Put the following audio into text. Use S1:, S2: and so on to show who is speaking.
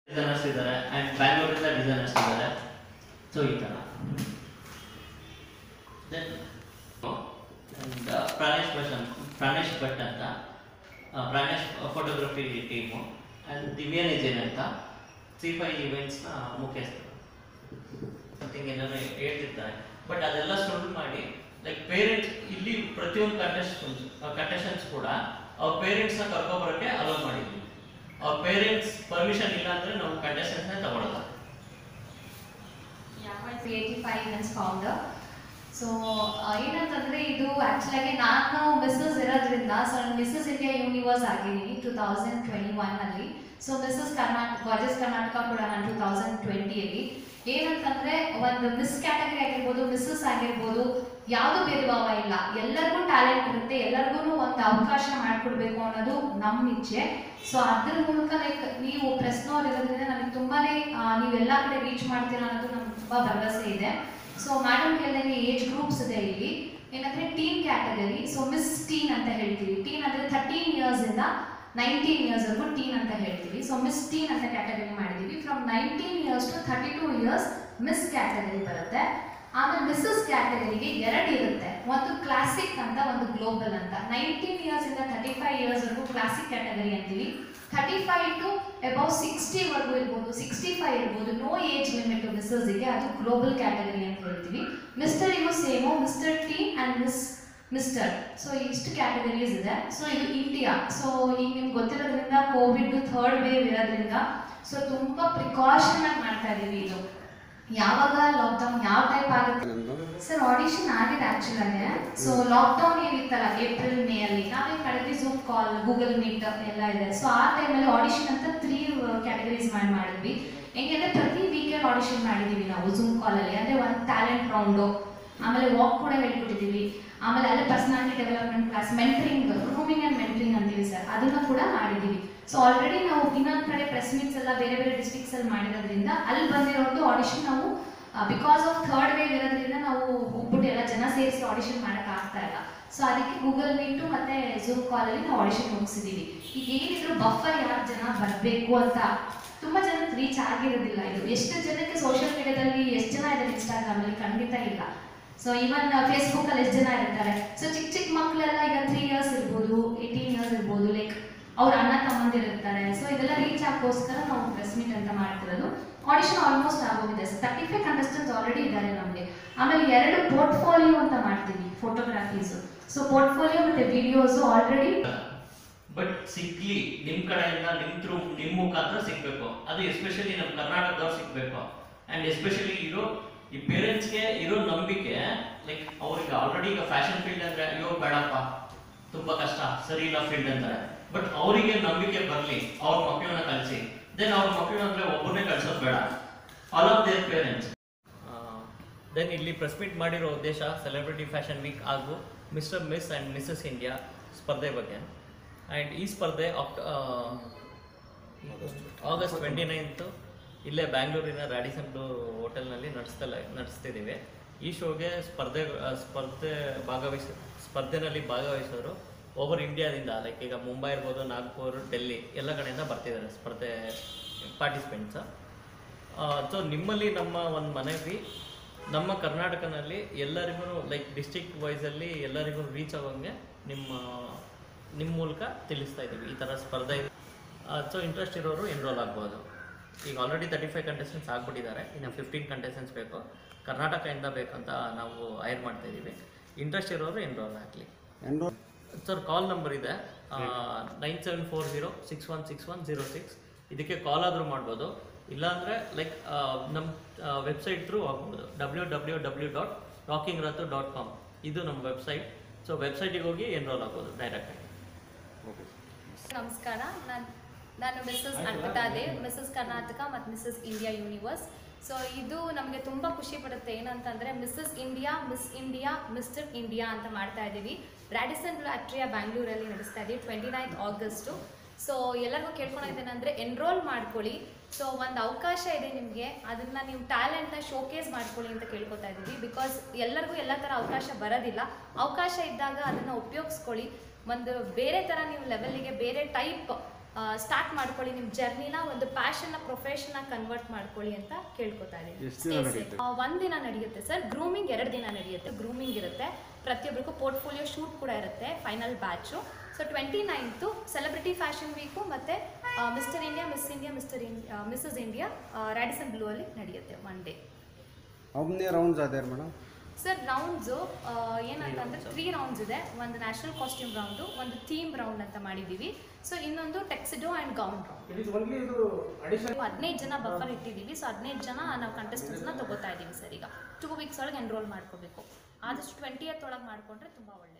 S1: Designers ಇದ್ದಾರೆ and ಬ್ಯಾಂಗ್ಳೂರಿಂದ designers ಇದ್ದಾರೆ ಸೊ ಈ ಥರ ದೆನ್ ಆ್ಯಂಡ್ ಪ್ರಾಣೇಶ್ ಭಟ್ ಅಂತ ಪ್ರಾಣೇಶ್ ಭಟ್ ಅಂತ ಆ, Pranesh photography team and Divya ನಿಜೇನ್ ಅಂತ ಸಿ ಫೈ ಇವೆಂಟ್ಸ್ನ ಮುಖ್ಯಸ್ಥರು ಸಮಥಿಂಗ್ ಏನಾದ್ರು ಹೇಳ್ತಿರ್ತಾರೆ ಬಟ್ ಅದೆಲ್ಲ ಸುಳ್ಳು ಮಾಡಿ ಲೈಕ್ ಪೇರೆಂಟ್ಸ್ ಇಲ್ಲಿ ಪ್ರತಿಯೊಂದು ಕಂಟೆಸ್ಟೆಂಟ್ಸ್ ಕಂಟೆಸ್ಟೆಂಟ್ಸ್ ಕೂಡ ಅವ್ರ ಪೇರೆಂಟ್ಸ್ನ ಕರ್ಕೊಬರೋಕ್ಕೆ ಅಲೋ ಮಾಡಿದ್ವಿ ಅವ್ರ ಪೇರೆಂಟ್ಸ್ ಪರ್ಮಿಷನ್ ಇಲ್ಲ ಅಂದ್ರೆ ನಾವು ಕಂಟೆಸ್ಟೆಂಟ್ಸ್ನೇ ತಗೊಳಲ್ಲ
S2: creative five events founder so ಏನಂತಂದ್ರೆ ಇದು ಆಕ್ಚುಲಾಗಿ ನಾನು ಮಿಸ್ಸಸ್ ಇರೋದ್ರಿಂದ ಸೊ ನಾನು ಮಿಸ್ಸಸ್ ಇಂಡಿಯಾ ಯೂನಿವರ್ಸ್ ಆಗಿದ್ದೀನಿ ಟೂ ತೌಸಂಡ್ ಟ್ವೆಂಟಿ ಒನ್ನಲ್ಲಿ so Mrs Karnataka gorgeous Karnataka ಕೂಡ ನಾನು ಟೂ ತೌಸಂಡ್ ಟ್ವೆಂಟಿಯಲ್ಲಿ ಏನಂತಂದ್ರೆ ಒಂದು ಮಿಸ್ ಕ್ಯಾಟಗರಿ ಆಗಿರ್ಬೋದು ಮಿಸ್ಸಸ್ ಆಗಿರ್ಬೋದು ಯಾವುದು ಭೇದ ಭಾವ ಇಲ್ಲ ಎಲ್ಲರಿಗೂ ಟ್ಯಾಲೆಂಟ್ ಇರುತ್ತೆ ಎಲ್ಲರಿಗೂ ಒಂದು ಅವಕಾಶ ಮಾಡಿಕೊಡ್ಬೇಕು ಅನ್ನೋದು ನಮ್ಮ ಇಚ್ಛೆ ಸೊ ಅದ್ರ ಮೂಲಕ ಲೈಕ್ ನೀವು ಪ್ರೆಸ್ನವ್ರು ಇರೋದ್ರಿಂದ ನನಗೆ ತುಂಬಾನೇ ಆ, ನೀವೆಲ್ಲ ಕಡೆ ರೀಚ್ ಮಾಡ್ತೀರಾ ಅನ್ನೋದು ನಮ್ಗೆ ತುಂಬಾ ಭರವಸೆ ಇದೆ ಸೊ ಮೇಡಮ್ ಹೇಳ್ದಂಗೆ ಏಜ್ ಗ್ರೂಪ್ಸ್ ಇದೆ ಇಲ್ಲಿ ಏನಂದ್ರೆ teen category so miss teen ಅಂತ ಹೇಳ್ತೀವಿ ಟೀನ್ ಅಂದ್ರೆ ಥರ್ಟೀನ್ ಇಯರ್ಸ್ ಇಂದ ನೈನ್ಟೀನ್ ಇಯರ್ಸ್ ವರೆಗೂ ಟೀನ್ ಅಂತ ಹೇಳ್ತೀವಿ ಸೊ ಮಿಸ್ ಟೀನ್ ಅಂತ ಕ್ಯಾಟಗರಿ ಮಾಡಿದೀವಿ from nineteen years to thirty two years miss category ಬರುತ್ತೆ ಆಮೇಲೆ ಮಿಸ್ಸಸ್ ಕ್ಯಾಟಗರಿಗೆ ಎರಡು ಇರುತ್ತೆ ಒಂದು ಕ್ಲಾಸಿಕ್ ಅಂತ ಒಂದು ಗ್ಲೋಬಲ್ ಅಂತ ನೈನ್ಟೀನ್ ಇಯರ್ಸ್ ಇಂದ ಥರ್ಟಿ ಫೈವ್ ಇಯರ್ಸ್ ವರೆಗೂ ಕ್ಲಾಸಿಕ್ ಕ್ಯಾಟಗರಿ ಅಂತೀವಿ thirty five to above sixty ವರೆಗೂ ಇರ್ಬೋದು ಸಿಕ್ಸ್ಟಿ ಫೈವ್ ಇರ್ಬೋದು ನೋ ಏಜ್ ಲಿಮಿಟ್ ಮಿಸ್ಸಸ್ಗೆ ಅದು ಗ್ಲೋಬಲ್ ಕ್ಯಾಟಗರಿ ಅಂತ ಹೇಳ್ತೀವಿ ಮಿಸ್ಟರಿಗೂ same mister T and miss mister so ಇಷ್ಟು ಕ್ಯಾಟಗರೀಸ್ ಇದೆ ಸೊ ಇದು ಇಂಡಿಯಾ ಸೊ ಈಗ ನಿಮ್ಗೆ ಗೊತ್ತಿರೋದ್ರಿಂದ ಕೋವಿಡ್ ಥರ್ಡ್ ವೇವ್ ಇರೋದ್ರಿಂದ ಸೊ ತುಂಬ ಪ್ರಿಕಾಷನ್ ಆಗಿ ಮಾಡ್ತಾ ಇದೀವಿ ಇದು ಯಾವಾಗ ಲಾಕ್ಡೌನ್ ಯಾವ ಟೈಪ್ ಆಗುತ್ತೆ ಸರ್ ಆಡಿಷನ್ ಆಗಿದೆ ಆಕ್ಚುಲ್ ಆಗಿ ಸೊ ಲಾಕ್ಡೌನ್ ಏನಿತ್ತಲ್ಲ ಏಪ್ರಿಲ್ ಮೇ ಅಲ್ಲಿ ನಾವೇ ಮಾಡಿದ್ವಿ ಝೂಮ್ ಕಾಲ್ ಗೂಗಲ್ ಮೀಟ್ ಎಲ್ಲ ಇದೆ ಸೊ ಆ ಟೈಮಲ್ಲಿ ಆಡಿಷನ್ ಅಂತ ತ್ರೀ ಕ್ಯಾಟಗರೀಸ್ ಮಾಡಿ ಮಾಡಿದ್ವಿ ಹೆಂಗಂದ್ರೆ ಪ್ರತಿ ವೀಕೆಂಡ್ ಆಡಿಷನ್ ಮಾಡಿದೀವಿ ನಾವು ಝೂಮ್ ಕಾಲಲ್ಲಿ ಅಂದ್ರೆ ಒಂದು ಟ್ಯಾಲೆಂಟ್ ರೌಂಡು ಆಮೇಲೆ ವಾಕ್ ಕೂಡ ಹೇಳ್ಕೊಟ್ಟಿದ್ದೀವಿ ಆಮೇಲೆ ಅಲ್ಲೇ personality development class mentoring grooming and mentoring ಅಂತೀವಿ ಸರ್ ಅದನ್ನ ಕೂಡ ಮಾಡಿದ್ದೀವಿ ಸೊ ಆಲ್ರೆಡಿ ನಾವು ಇನ್ನೊಂದು ಕಡೆ ಪ್ರೆಸ್ ಮೀಟ್ಸ್ ಎಲ್ಲ ಬೇರೆ ಬೇರೆ ಡಿಸ್ಟ್ರಿಕ್ಸ್ ಅಲ್ಲಿ ಮಾಡಿರೋದ್ರಿಂದ ಅಲ್ಲಿ ಬಂದಿರೋದು ಆಡಿಷನ್ ನಾವು ಬಿಕಾಸ್ ಆಫ್ ಥರ್ಡ್ ವೇವ್ ಇರೋದ್ರಿಂದ ನಾವು ಹೋಗ್ಬಿಟ್ಟು ಎಲ್ಲ ಜನ ಸೇರಿಸಿ ಆಡಿಷನ್ ಮಾಡಕ್ ಆಗ್ತಾ ಇಲ್ಲ ಸೊ ಅದಕ್ಕೆ ಗೂಗಲ್ ಮೀಟು ಮತ್ತೆ ಝೂಮ್ ಕಾಲಲ್ಲಿ ನಾವು ಆಡಿಷನ್ ಮುಗಿಸಿದೀವಿ ಈಗ ಏನಿದ್ರು ಬಫರ್ ಯಾರು ಜನ ಬರಬೇಕು ಅಂತ ತುಂಬಾ ಜನಕ್ಕೆ ರೀಚ್ ಆಗಿರೋದಿಲ್ಲ ಇದು ಎಷ್ಟು ಜನಕ್ಕೆ ಸೋಷಿಯಲ್ ಮೀಡಿಯಾದಲ್ಲಿ ಎಷ್ಟು ಜನ ಇದ್ದಾರೆ ಇನ್ಸ್ಟಾಗ್ರಾಮ್ ಅಲ್ಲಿ ಖಂಡಿತ ಇಲ್ಲ ಸೊ ಈವನ್ ಫೇಸ್ಬುಕ್ ಅಲ್ಲಿ ಎಷ್ಟು ಜನ ಇರ್ತಾರೆ ಸೊ ಚಿಕ್ಕ ಚಿಕ್ಕ ಮಕ್ಕಳೆಲ್ಲ ಈಗ ತ್ರೀ ಇಯರ್ಸ್ ಇರ್ಬೋದು ಏಯ್ಟೀನ್ ಇಯರ್ಸ್ ಇರ್ಬೋದು ಲೈಕ್ ಅವ್ರ ಅಣ್ಣ ತಮ್ಮಂದಿರು ಇರ್ತಾರೆ ಸೊ ಇದೆಲ್ಲ ರೀಚ್ ಆಗೋಸ್ಕರ ನಾವು ಪ್ರೆಸ್ ಮೀಟ್ ಅಂತ ಮಾಡ್ತಿರೋದು ಆಡಿಷನ್ ಆಲ್ಮೋಸ್ಟ್ ಆಗೋಗಿದೆ ತರ್ಟಿ ಫೈವ್ ಕಂಟೆಸ್ಟೆಂಟ್ಸ್ ಆಲ್ರೆಡಿ ಇದ್ದಾರೆ ನಮಗೆ ಆಮೇಲೆ ಎರಡು ಪೋರ್ಟ್ಫೋಲಿಯೋ ಅಂತ ಮಾಡ್ತೀವಿ ಫೋಟೋಗ್ರಾಫೀಸ್ ಸೊ ಪೋರ್ಟ್ಫೋಲಿಯೋ ಮತ್ತೆ ವಿಡಿಯೋಸ್ ಆಲ್ರೆಡಿ
S1: ಬಟ್ ಸಿಗ್ಲಿ ನಿಮ್ ಕಡೆಯಿಂದ ನಿಮ್ ಥ್ರೂ ನಿಮ್ ಮುಖಾಂತರ ಸಿಗ್ಬೇಕು ಅದು ಎಸ್ಪೆಷಲಿ ನಮ್ಮ ಕರ್ನಾಟಕದವ್ರು ಸಿಗ್ಬೇಕು ಅಂಡ್ ಎಸ್ಪೆಷಲಿ ಇರೋ ಈ ಪೇರೆಂಟ್ಸ್ಗೆ ಇರೋ ನಂಬಿಕೆ ಲೈಕ್ ಅವ್ರಿಗೆ ಆಲ್ರೆಡಿ ಈಗ ಫ್ಯಾಷನ್ ಫೀಲ್ಡ್ ಅಂದ್ರೆ ಅಯ್ಯೋ ಬೇಡಪ್ಪ ತುಂಬಾ ಕಷ್ಟ ಸರಿ ಇಲ್ಲ ಫೀಲ್ಡ್ ಅಂತಾರೆ ಬಟ್ ಅವರಿಗೆ ನಂಬಿಕೆ ಬರಲಿ ಅವ್ರ ಮಕ್ಕಳನ್ನ ಕಲಿಸಿ ದೆನ್ ಅವ್ರ ಮಕ್ಕಳನ್ನ ಅಂದ್ರೆ ಒಬ್ಬರನ್ನೇ ಕಳ್ಸೋದು ಬೇಡ all of their parents then ಇಲ್ಲಿ ಪ್ರೆಸ್ ಮೀಟ್ ಮಾಡಿರೋ ಉದ್ದೇಶ ಸೆಲೆಬ್ರಿಟಿ ಫ್ಯಾಷನ್ ವೀಕ್ ಹಾಗೂ mister miss and Mrs India ಸ್ಪರ್ಧೆ ಬಗ್ಗೆ ಆ್ಯಂಡ್ ಈ ಸ್ಪರ್ಧೆ ಆಕ್ಟ ಆಗಸ್ಟ್ ಟ್ವೆಂಟಿ ನೈನ್ತು ಇಲ್ಲೇ ಬ್ಯಾಂಗ್ಳೂರಿನ ರ್ಯಾಡಿಸನ್ ಬ್ಲೂ ಹೋಟೆಲ್ನಲ್ಲಿ ನಡೆಸ್ತಲ್ಲ ನಡೆಸ್ತಿದ್ದೀವಿ ಈ ಶೋಗೆ ಸ್ಪರ್ಧೆ ಆ, ಸ್ಪರ್ಧೆ ಭಾಗವಹಿಸ ಸ್ಪರ್ಧೆನಲ್ಲಿ ಭಾಗವಹಿಸೋರು ಓವರ್ ಇಂಡಿಯಾದಿಂದ ಲೈಕ್ ಈಗ ಮುಂಬೈ ಇರ್ಬೋದು ನಾಗ್ಪುರ್ ಡೆಲ್ಲಿ ಎಲ್ಲ ಕಡೆಯಿಂದ ಬರ್ತಿದ್ದಾರೆ ಸ್ಪರ್ಧೆ ಪಾರ್ಟಿಸಿಪೆಂಟ್ಸ್ ಸೊ ನಿಮ್ಮಲ್ಲಿ ನಮ್ಮ ಒಂದು ಮನವಿ ನಮ್ಮ ಕರ್ನಾಟಕನಲ್ಲಿ ಎಲ್ಲರಿಗೂ ಲೈಕ್ ಡಿಸ್ಟಿಕ್ ವೈಸಲ್ಲಿ ಎಲ್ಲರಿಗೂ ರೀಚ್ ಆಗೋಂಗೆ ನಿಮ್ಮ ನಿಮ್ಮ ಮೂಲಕ ತಿಳಿಸ್ತಾ ಇದ್ದೀವಿ ಈ ಥರ ಸ್ಪರ್ಧೆ ಸೊ ಇಂಟ್ರೆಸ್ಟ್ ಇರೋರು ಎನ್ರೋಲ್ ಆಗ್ಬೋದು ಈಗ ಆಲ್ರೆಡಿ ತರ್ಟಿ ಫೈವ್ ಕಂಟೆಸ್ಟೆಂಟ್ಸ್ ಆಗ್ಬಿಟ್ಟಿದ್ದಾರೆ ಇನ್ನು ಫಿಫ್ಟೀನ್ ಕಂಟೆಸ್ಟೆಂಟ್ಸ್ ಬೇಕು ಕರ್ನಾಟಕದಿಂದ ಬೇಕಂತ ನಾವು ಹೈರ್ ಮಾಡ್ತಾ ಇದ್ದೀವಿ ಇಂಟ್ರೆಸ್ಟ್ ಇರೋರು ಎನ್ರೋಲ್ ಆಗಲಿ ಸರ್ ಕಾಲ್ ನಂಬರ್ ಇದೆ nine seven four zero six one six one zero six ಇದಕ್ಕೆ ಕಾಲ್ ಆದರೂ ಮಾಡ್ಬೋದು ಇಲ್ಲಾಂದರೆ ಲೈಕ್ ನಮ್ಮ ವೆಬ್ಸೈಟ್ ಥ್ರೂ ಹೋಗ್ಬೋದು W W W dot rocking ರತು ಡಾಟ್ ಕಾಮ್ ಇದು ನಮ್ಮ ವೆಬ್ಸೈಟ್ ಸೊ ವೆಬ್ಸೈಟಿಗೆ ಹೋಗಿ ಎನ್ರೋಲ್ ಆಗ್ಬೋದು ಡೈರೆಕ್ಟಾಗಿ
S3: ನಮಸ್ಕಾರ ನಾನು ನಾನು ಮಿಸ್ಸಸ್ ಅನ್ವಿತಾ ದೇವ್ ಮಿಸ್ಸಸ್ ಕರ್ನಾಟಕ ಮತ್ತು ಮಿಸ್ಸಸ್ ಇಂಡಿಯಾ ಯೂನಿವರ್ಸ್ ಸೊ ಇದು ನಮಗೆ ತುಂಬ ಖುಷಿ ಪಡುತ್ತೆ ಏನಂತಂದರೆ Mrs India miss India mister India ಅಂತ ಮಾಡ್ತಾ ಇದ್ದೀವಿ ರ್ಯಾಡಿಸನ್ ಬ್ಲಾಟ್ರಿಯಾ ಬ್ಯಾಂಗ್ಳೂರಲ್ಲಿ ನಡೆಸ್ತಾ ಇದ್ದೀವಿ ಟ್ವೆಂಟಿ ನೈನ್ತ್ ಆಗಸ್ಟು ಸೊ ಎಲ್ಲರಿಗೂ ಕೇಳ್ಕೊಳೋದೇನೆಂದರೆ ಎನ್ರೋಲ್ ಮಾಡ್ಕೊಳ್ಳಿ ಸೊ ಒಂದು ಅವಕಾಶ ಇದೆ ನಿಮಗೆ ಅದನ್ನು ನೀವು ಟ್ಯಾಲೆಂಟ್ನ ಶೋಕೇಸ್ ಮಾಡ್ಕೊಳ್ಳಿ ಅಂತ ಕೇಳ್ಕೊತಾ ಇದ್ದೀವಿ ಬಿಕಾಸ್ ಎಲ್ಲರಿಗೂ ಎಲ್ಲ ಥರ ಅವಕಾಶ ಬರೋದಿಲ್ಲ ಅವಕಾಶ ಇದ್ದಾಗ ಅದನ್ನು ಉಪಯೋಗಿಸ್ಕೊಳ್ಳಿ ಒಂದು ಬೇರೆ ಥರ ನೀವು ಲೆವೆಲ್ಲಿಗೆ ಬೇರೆ ಟೈಪ್ ಸ್ಟಾರ್ಟ್ ಮಾಡ್ಕೊಳ್ಳಿ ನಿಮ್ಮ ಜರ್ನಿನ ಒಂದು ಪ್ಯಾಷನ್ನ ಪ್ರೊಫೆಷನ್ನ ಕನ್ವರ್ಟ್ ಮಾಡ್ಕೊಳ್ಳಿ ಅಂತ ಕೇಳ್ಕೊತಾ
S4: ಎಷ್ಟ್ ದಿನ
S3: ಇದ್ದೀನಿ
S4: ನಡೆಯುತ್ತೆ?
S3: ಒಂದಿನ ನಡೆಯುತ್ತೆ ಸರ್ ಗ್ರೂಮಿಂಗ್ ಎರಡು ದಿನ ನಡೆಯುತ್ತೆ ಗ್ರೂಮಿಂಗ್ ಇರುತ್ತೆ ಪ್ರತಿಯೊಬ್ಬರಿಗೂ ಪೋರ್ಟ್ಫೋಲಿಯೋ ಶೂಟ್ ಕೂಡ ಇರುತ್ತೆ final batch so twenty ninth celebrity fashion week ಮತ್ತು mister India miss India mister India Mrs India Radisson Blu ಅಲ್ಲಿ ನಡೆಯುತ್ತೆ one day
S4: How many rounds are there, madam?
S3: Sir rounds ಏನಂತಂದ್ರೆ three rounds ಇದೆ ಒಂದು national costume round ಒಂದು theme round ಅಂತ ಮಾಡಿದ್ದೀವಿ so ಇನ್ನೊಂದು ಟೆಕ್ಸಿಡೋ ಆ್ಯಂಡ್ ಗೌನ್ ರೌಂಡ್ ಹದಿನೈದು ಜನ ಬಫರ್ ಇಟ್ಟಿದ್ದೀವಿ ಸೊ ಹದಿನೈದು ಜನ ನಾವು ಕಂಟೆಸ್ಟೆಂಟ್ಸ್ನ ತಗೋತಾ ಇದ್ದೀವಿ ಸರ್ ಈಗ ಟೂ ವೀಕ್ಸ್ ಒಳಗೆ ಎನ್ರೋಲ್ ಮಾಡ್ಕೋಬೇಕು ಆದಷ್ಟು ಟ್ವೆಂಟಿ ಒಳಗೆ ಮಾಡಿಕೊಂಡ್ರೆ ತುಂಬ ಒಳ್ಳೆಯದು